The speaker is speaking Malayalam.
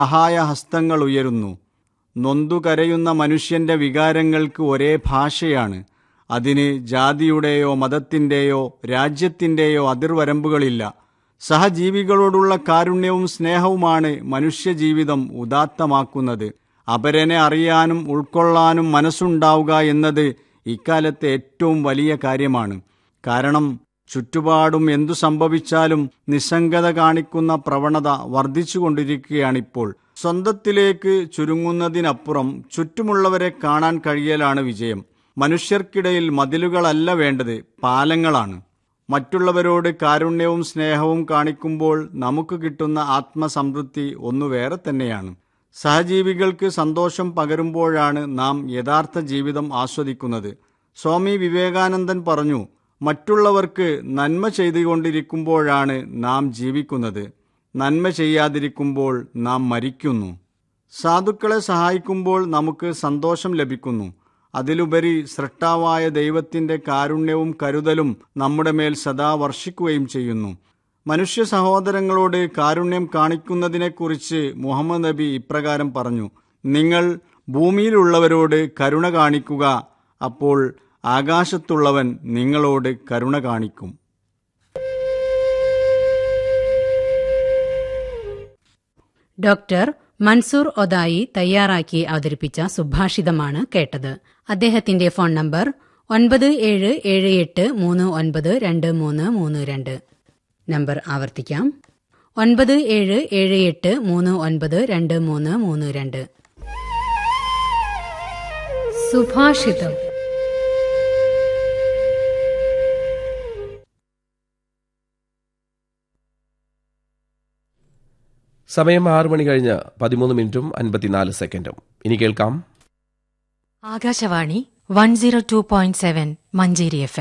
സഹായഹസ്തങ്ങൾ ഉയരുന്നു നൊന്തുകരയുന്ന മനുഷ്യന്റെ വികാരങ്ങൾക്ക് ഒരേ ഭാഷയാണ് അതിന് ജാതിയുടെയോ മതത്തിന്റെയോ രാജ്യത്തിന്റെയോ അതിർവരമ്പുകളില്ല സഹജീവികളോടുള്ള കാരുണ്യവും സ്നേഹവുമാണ് മനുഷ്യജീവിതം ഉദാത്തമാക്കുന്നത് അപരനെ അറിയാനും ഉൾക്കൊള്ളാനും മനസ്സുണ്ടാവുക എന്നത് ഇക്കാലത്തെ ഏറ്റവും വലിയ കാര്യമാണ് കാരണം ചുറ്റുപാടും എന്തു സംഭവിച്ചാലും നിസ്സംഗത കാണിക്കുന്ന പ്രവണത വർദ്ധിച്ചുകൊണ്ടിരിക്കുകയാണിപ്പോൾ സ്വന്തത്തിലേക്ക് ചുരുങ്ങുന്നതിനപ്പുറം ചുറ്റുമുള്ളവരെ കാണാൻ കഴിയലാണ് വിജയം മനുഷ്യർക്കിടയിൽ മതിലുകളല്ല വേണ്ടത് പാലങ്ങളാണ് മറ്റുള്ളവരോട് കാരുണ്യവും സ്നേഹവും കാണിക്കുമ്പോൾ നമുക്ക് കിട്ടുന്ന ആത്മസംതൃപ്തി ഒന്നു വേറെ തന്നെയാണ് സഹജീവികൾക്ക് സന്തോഷം പകരുമ്പോഴാണ് നാം യഥാർത്ഥ ജീവിതം ആസ്വദിക്കുന്നത് സ്വാമി വിവേകാനന്ദൻ പറഞ്ഞു മറ്റുള്ളവർക്ക് നന്മ ചെയ്തുകൊണ്ടിരിക്കുമ്പോഴാണ് നാം ജീവിക്കുന്നത് നന്മ ചെയ്യാതിരിക്കുമ്പോൾ നാം മരിക്കുന്നു സാധുക്കളെ സഹായിക്കുമ്പോൾ നമുക്ക് സന്തോഷം ലഭിക്കുന്നു അതിലുപരി സൃഷ്ടാവായ ദൈവത്തിന്റെ കാരുണ്യവും കരുതലും നമ്മുടെ മേൽ സദാ വർഷിക്കുകയും ചെയ്യുന്നു മനുഷ്യ സഹോദരങ്ങളോട് കാരുണ്യം കാണിക്കുന്നതിനെക്കുറിച്ച് മുഹമ്മദ് നബി ഇപ്രകാരം പറഞ്ഞു നിങ്ങൾ ഭൂമിയിലുള്ളവരോട് കരുണ കാണിക്കുക അപ്പോൾ ആകാശത്തുള്ളവൻ നിങ്ങളോട് കരുണ കാണിക്കും ഡോക്ടർ മൻസൂർ ഒതായി തയ്യാറാക്കി അവതരിപ്പിച്ച സുഭാഷിതമാണ് കേട്ടത് അദ്ദേഹത്തിന്റെ ഫോൺ നമ്പർ ഒൻപത് ഏഴ് ഏഴ് എട്ട് മൂന്ന് ഒൻപത് രണ്ട് മൂന്ന് മൂന്ന് രണ്ട് നമ്പർ ആവർത്തിക്കാം ഒൻപത് ഏഴ് ഏഴ് എട്ട് മൂന്ന് ഒൻപത് രണ്ട് മൂന്ന് മൂന്ന് രണ്ട് സുഭാഷിതം സമയം ആറ് മണി കഴിഞ്ഞ് പതിമൂന്ന് മിനിറ്റും അൻപത്തിനാല് സെക്കൻഡും ഇനി കേൾക്കാം Akashvani one zero two point seven Manjeri F M